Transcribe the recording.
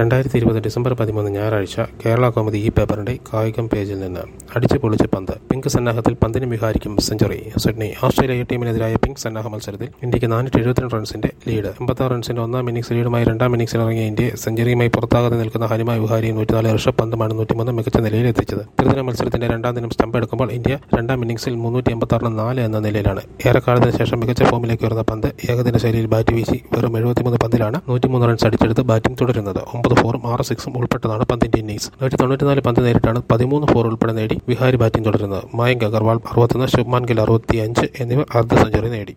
രണ്ടായിരത്തി ഇരുപത് ഡിസംബർ പതിമൂന്ന് ഞായറാഴ്ച കേരള കൗമുദി ഈ പേപ്പറിന്റെ കായികം പേജിൽ നിന്ന് അടിച്ചു പൊളിച്ച് പന്ത് പിങ്ക് സന്നാഹത്തിൽ പന്തിനും വിഹാരിക്കും സെഞ്ചുറി സിഡ്നി ഓസ്ട്രേലിയ ടീമിനെതിരായ പിങ്ക് സന്നാഹ മത്സരത്തിൽ ഇന്ത്യക്ക് നാനൂറ്റി എഴുപത്തിരണ്ട് റൺസിന്റെ ലീഡ് എൺപത്താറ് റൺസിന്റെ ഒന്നാം ഇന്നിംഗ്സ് ലീഡുമായി രണ്ടാം ഇന്നിംഗ്സിൽ ഇറങ്ങിയ ഇന്ത്യയെ സെഞ്ചുറിയുമായി പുറത്താകാതെ നിൽക്കുന്ന ഹനുമ വിഹാരിയും നൂറ്റിനാല് ഋഷഭ് പന്തുമാണ് നൂറ്റിമൂന്ന് മികച്ച നിലയിൽ എത്തിച്ചത് ത്രിദിന മത്സരത്തിന്റെ രണ്ടാം ദിനം സ്റ്റംപ് എടുക്കുമ്പോൾ ഇന്ത്യ രണ്ടാം ഇന്നിംഗ്സിൽ മുന്നൂറ്റി എൺപത്താറിന് നാല് എന്ന നിലയിലാണ് ഏറെക്കാലത്തിന് ശേഷം മികച്ച ഫോമിലേക്ക് വരുന്ന പന്ത് ഏകദിന ശൈലിയിൽ ബാറ്റ് വീശി വെറും എഴുപത്തിമൂന്ന് പന്തിലാണ് നൂറ്റിമൂന്ന് റൺസ് അടിച്ചെടുത്ത് ബാറ്റിംഗ് തുടരുന്നത് ഒമ്പത് ഫോറും ആറ് സിക്സും ഉൾപ്പെട്ടതാണ് പന്തിന്റെ ഇന്നിംഗ്സ് നൂറ്റി തൊണ്ണൂറ്റിനാല് പന്ത് നേരിട്ടാണ് പതിമൂന്ന് ഫോർ ഉൾപ്പെടെ നേടി വിഹാരി ബാറ്റിംഗ് തുടരുന്നത് മയങ്ക് അഗർവാൾ അറുപത്തൊന്ന് ശുഭ്മാൻ ഗിൽ അറുപത്തിയഞ്ച് എന്നിവർ അർദ്ധ സെഞ്ചുറി നേടി